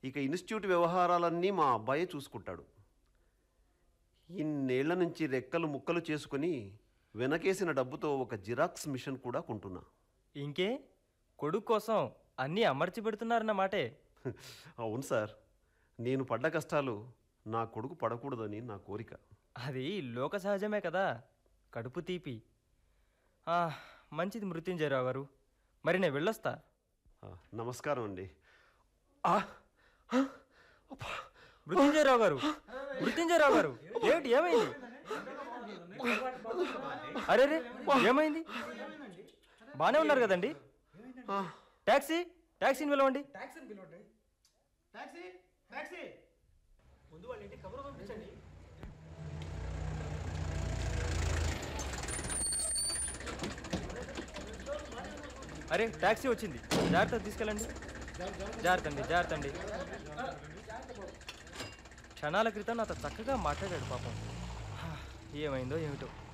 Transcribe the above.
ఇక ఇన్స్టిట్యూట్ వ్యవహారాలన్నీ మా అబ్బాయే చూసుకుంటాడు ఇన్నేళ్ల నుంచి రెక్కలు ముక్కలు చేసుకుని వెనకేసిన డబ్బుతో ఒక జిరాక్స్ మిషన్ కూడా కొంటున్నా ఇంకే కొడుకు కోసం అన్నీ అమర్చి పెడుతున్నారన్న మాటే అవును సార్ నేను పడ్డ కష్టాలు నా కొడుకు పడకూడదని నా కోరిక అది లోక సహజమే కదా కడుపు తీపి ఆ, మంచిది మృత్యుంజయరావు గారు మరి నేను వెళ్ళొస్తా ఆ, నమస్కారం అండి ఆ, ఆ, అబ్బా. మృత్యుంజయరావు గారు మృత్యుంజయరావు గారు ఏమిటి ఏమైంది అరే రే ఏమైంది బాగానే ఉన్నారు కదండి ఆ, ట్యాక్సీ ట్యాక్సీని పిలవండి ట్యాక్సీని పిలవండి ట్యాక్సీ ట్యాక్సీ ముందు వాళ్ళ ఇంటికి కబురు పంపించండి అరే ట్యాక్సీ వచ్చింది జాగ్రత్త తీసుకెళ్ళండి జాగ్రత్త అండి జాగ్రత్త అండి క్షణాల క్రితం నాతో చక్కగా మాట్లాడాడు పాపం హా, ఏమైందో ఏమిటో